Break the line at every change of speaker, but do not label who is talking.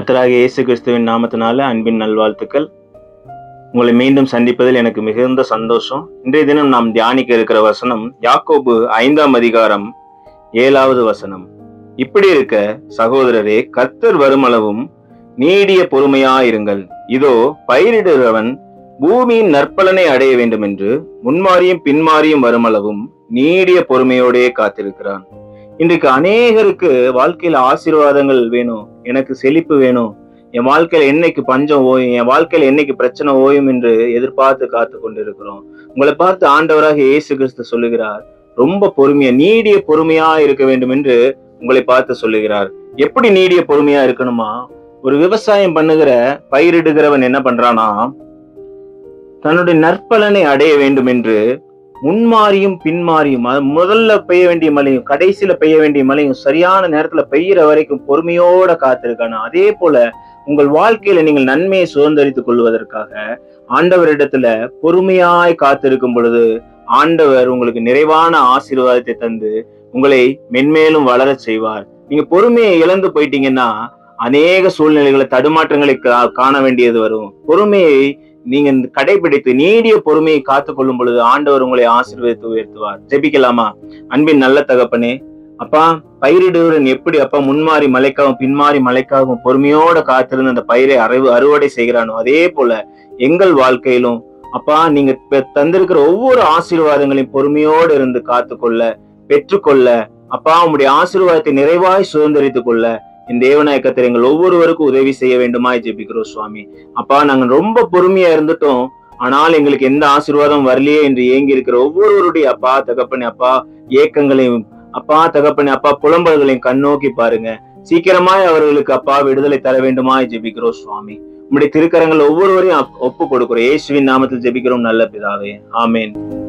கர்த்தராகிய இயேசு கிறிஸ்துவின் நாமத்தினால அன்பின் நல்வாழ்த்துக்கள் உங்களை மீண்டும் சந்திப்பதில் எனக்கு மிகுந்த சந்தோஷம் இன்றைய தினம் நாம் தியானிக்க இருக்கிற வசனம் யாக்கோபு ஐந்தாம் அதிகாரம் ஏழாவது வசனம் இப்படி இருக்க சகோதரரே கர்த்தர் வருமளவும் நீடிய பொறுமையாயிருங்கள் இதோ பயிரிடுகிறவன் பூமியின் நற்பலனை அடைய வேண்டும் என்று முன்மாறியும் பின்மாறியும் வருமளவும் நீடிய பொறுமையோடே காத்திருக்கிறான் இன்றைக்கு அநேகருக்கு வாழ்க்கையில ஆசீர்வாதங்கள் வேணும் எனக்கு செழிப்பு வேணும் என் வாழ்க்கையில என்னைக்கு பஞ்சம் ஓயும் என் வாழ்க்கையில என்னைக்கு பிரச்சனை ஓயும் என்று எதிர்பார்த்து காத்து கொண்டிருக்கிறோம் உங்களை பார்த்து ஆண்டவராக இயேசு கிறிஸ்து சொல்லுகிறார் ரொம்ப பொறுமையா நீடிய பொறுமையா இருக்க வேண்டும் என்று உங்களை பார்த்து சொல்லுகிறார் எப்படி நீடிய பொறுமையா இருக்கணுமா ஒரு விவசாயம் பண்ணுகிற பயிரிடுகிறவன் என்ன பண்றானா தன்னுடைய நற்பலனை அடைய வேண்டும் என்று முன்மாறியும் பின்மாறியும் அது முதல்ல பெய்ய வேண்டிய மழையும் கடைசியில பெய்ய வேண்டிய மழையும் சரியான நேரத்துல பெய்யற வரைக்கும் பொறுமையோட காத்திருக்கானு அதே போல உங்கள் வாழ்க்கையில நீங்கள் நன்மையை சுதந்திரித்துக் கொள்வதற்காக ஆண்டவரிடத்துல பொறுமையாய் காத்திருக்கும் பொழுது ஆண்டவர் உங்களுக்கு நிறைவான ஆசீர்வாதத்தை தந்து உங்களை மென்மேலும் வளரச் செய்வார் நீங்க பொறுமையை இழந்து போயிட்டீங்கன்னா அநேக சூழ்நிலைகளை தடுமாற்றங்களை கா- காண வேண்டியது வரும் பொறுமையை நீங்க கடைபிடித்து நீடிய பொறுமையை காத்துக் கொள்ளும் பொழுது ஆண்டவர் உங்களை ஆசீர்வதித்து உயர்த்துவார் ஜெபிக்கலாமா அன்பின் நல்ல தகப்பனே அப்பா பயிரிடுவரன் எப்படி அப்பா முன்மாறி மலைக்காகவும் பின்மாறி மலைக்காகவும் பொறுமையோட காத்திருந்து அந்த பயிரை அறுவ அறுவடை செய்கிறானோ அதே போல எங்கள் வாழ்க்கையிலும் அப்பா நீங்க பெ- தந்திருக்கிற ஒவ்வொரு ஆசீர்வாதங்களையும் பொறுமையோடு இருந்து காத்துக்கொள்ள பெற்றுக்கொள்ள அப்பா உம்முடைய ஆசீர்வாதத்தை நிறைவாய் சுதந்திரித்துக் கொள்ள என் தேவநாயக்கத்தில் எங்கள் ஒவ்வொருவருக்கும் உதவி செய்ய வேண்டுமாய் ஜெபிக்கிறோம் சுவாமி அப்பா நாங்க ரொம்ப பொறுமையா இருந்துட்டோம் ஆனால் எங்களுக்கு எந்த ஆசீர்வாதம் வரலையே என்று ஏங்கி இருக்கிற ஒவ்வொருவருடைய அப்பா தகப்பனே அப்பா ஏக்கங்களையும் அப்பா தகப்பனே அப்பா புலம்பல்களையும் கண்ணோக்கி பாருங்க சீக்கிரமாய் அவர்களுக்கு அப்பா விடுதலை தர வேண்டுமாய் ஜெபிக்கிறோம் சுவாமி உம்முடைய திருக்கரங்கள் ஒவ்வொருவரையும் அப்- ஒப்பு கொடுக்கிறோம் இயேசுவின் நாமத்தில் ஜெபிக்கிறோம் நல்ல பிதாவே ஆமென்